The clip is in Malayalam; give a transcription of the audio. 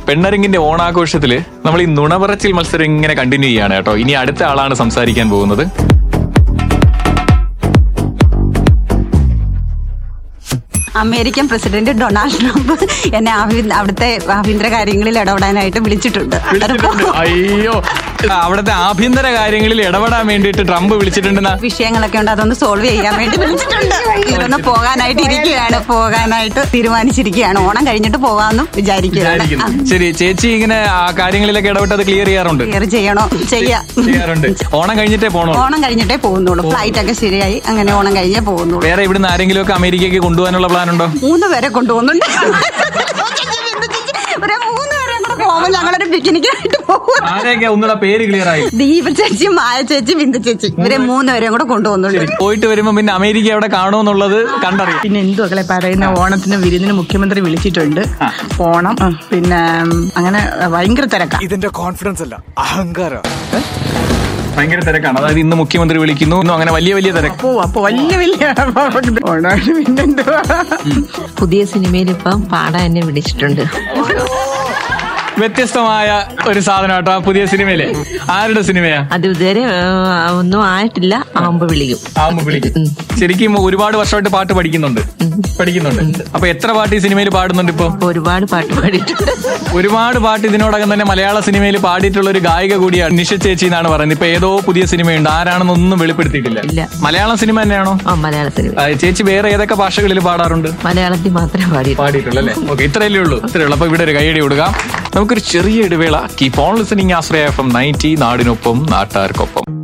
പെണ്ണരങ്ങിന്റെ ഓണാഘോഷത്തില് നമ്മൾ ഈ നുണപറച്ചിൽ മത്സരം ഇങ്ങനെ കണ്ടിന്യൂ ചെയ്യാണ് കേട്ടോ ഇനി അടുത്ത ആളാണ് സംസാരിക്കാൻ പോകുന്നത് അമേരിക്കൻ പ്രസിഡന്റ് ഡൊണാൾഡ് ട്രംപ് എന്നെ ആഭ്യ- അവിടുത്തെ ആഭ്യന്തര കാര്യങ്ങളിൽ ഇടപെടാനായിട്ട് വിളിച്ചിട്ടുണ്ട് വിളിച്ചിട്ടുണ്ട്. അയ്യോ അവിടുത്തെ ആഭ്യന്തര കാര്യങ്ങളിൽ ഇടപെടാൻ വേണ്ടിയിട്ട് ട്രംപ് വിളിച്ചിട്ടുണ്ടെന്ന വിഷയങ്ങളൊക്കെ ഉണ്ട് അതൊന്ന് സോൾവ് ചെയ്യാൻ വേണ്ടി വിളിച്ചിട്ടുണ്ട് ഇതൊന്ന് പോകാനായിട്ട് ഇരിക്കുകയാണ് പോകാനായിട്ട് തീരുമാനിച്ചിരിക്കുകയാണ് ഓണം കഴിഞ്ഞിട്ട് പോകാമെന്നും വിചാരിക്കുകയാണ് വിചാരിക്കുന്നു ശരി ചേച്ചി ഇങ്ങനെ ആ കാര്യങ്ങളിലൊക്കെ ഇടപെട്ട് അത് ക്ലിയർ ചെയ്യാറുണ്ട് ക്ലിയർ ചെയ്യണോ ചെയ്യാം ചെയ്യാറുണ്ട് ഓണം കഴിഞ്ഞിട്ടേ പോണോ ഓണം കഴിഞ്ഞിട്ടേ പോകുന്നുള്ളൂ ഫ്ലൈറ്റ് ഒക്കെ ശരിയായി അങ്ങനെ ഓണം കഴിഞ്ഞേ പോകുന്നുള്ളൂ വേറെ ഇവിടുന്ന് ആരെങ്കിലും ഒക്കെ അമേരിക്കയ്ക്ക് കൊണ്ടുപോകാനുള്ള പ്ലാൻ ഉണ്ടോ മൂന്ന് പേരെ കൊണ്ടുപോകുന്നുണ്ട് ഒരു മൂന്ന് പേരെ കൂടെ പോകുമ്പോൾ ഞങ്ങളൊരു പിക്നിക്കായിട്ട് പോകും ആരെയൊക്കെ ഒന്നുകൂടെ പേര് ക്ലിയർ ആയി ദീപ ചേച്ചി മായ ചേച്ചി ബിന്ദു ചേച്ചി ഇവരെ മൂന്ന് പേരെയും കൂടെ കൊണ്ടുപോകുന്നുണ്ട് പോയിട്ട് വരുമ്പോ പിന്നെ അമേരിക്ക എവിടെ കാണുമെന്നുള്ളത് കണ്ടറിയാം പിന്നെ എന്തു മക്കളെ പറയുന്ന ഓണത്തിന് വിരുന്നിന് മുഖ്യമന്ത്രി വിളിച്ചിട്ടുണ്ട് ഓണം ഉം, പിന്നെ ഉം, അങ്ങനെ ഭയങ്കര തിരക്കാ ഇതിന്റെ കോൺഫിഡൻസ് അല്ല അഹങ്കാരം ഭയങ്കര തിരക്കാണ് അതായത് ഇന്ന് മുഖ്യമന്ത്രി വിളിക്കുന്നു ഇന്നും അങ്ങനെ വലിയ വലിയ തിരക്ക് അപ്പോ അപ്പൊ വലിയ വലിയ ഓണാണ് പിന്നെന്തുവാ പുതിയ സിനിമയിൽ ഇപ്പം പാടാൻ എന്നെ വിളിച്ചിട്ടുണ്ട് വ്യത്യസ്തമായ ഒരു സാധനം കേട്ടോ ആ പുതിയ സിനിമയിലെ ആരുടെ സിനിമയാ അത് ഇതുവരെ ആ, ഒന്നും ആയിട്ടില്ല ആവുമ്പോ വിളിക്കും ആവുമ്പോ വിളിക്കും ശരിക്കും ഒരുപാട് വർഷമായിട്ട് പാട്ട് പഠിക്കുന്നുണ്ട് പഠിക്കുന്നുണ്ട് അപ്പൊ എത്ര പാട്ട് ഈ സിനിമയിൽ പാടുന്നുണ്ട് ഇപ്പൊ അപ്പൊ ഒരുപാട് പാട്ട് പാടിയിട്ടുണ്ട് ഒരുപാട് പാട്ട് ഇതിനോടകം തന്നെ മലയാള സിനിമയിൽ പാടിയിട്ടുള്ള ഒരു ഗായിക കൂടിയാണ് നിഷ ചേച്ചി എന്നാണ് പറയുന്നത് ഇപ്പൊ ഏതോ പുതിയ സിനിമയുണ്ട് ആരാണെന്നൊന്നും വെളിപ്പെടുത്തിയിട്ടില്ല ഇല്ല. മലയാളം സിനിമ തന്നെയാണോ ആ മലയാള സിനിമ ആ, ചേച്ചി വേറെ ഏതൊക്കെ ഭാഷകളിൽ പാടാറുണ്ട് മലയാളത്തിൽ മാത്രമേ പാടിയിട്ടുള്ളൂ പാടിയിട്ടുള്ളൂ അല്ലേ ഓക്കെ ഇത്രയല്ലേ ഉള്ളൂ ഇത്രയേ ഉള്ളൂ അപ്പൊ ഇവിടെ ഒരു കൈയടി കൊടുക്കാം നമുക്കൊരു ചെറിയ ഇടവേള keep on listening Ashraya F M ninety നാടിനൊപ്പം നാട്ടാർക്കൊപ്പം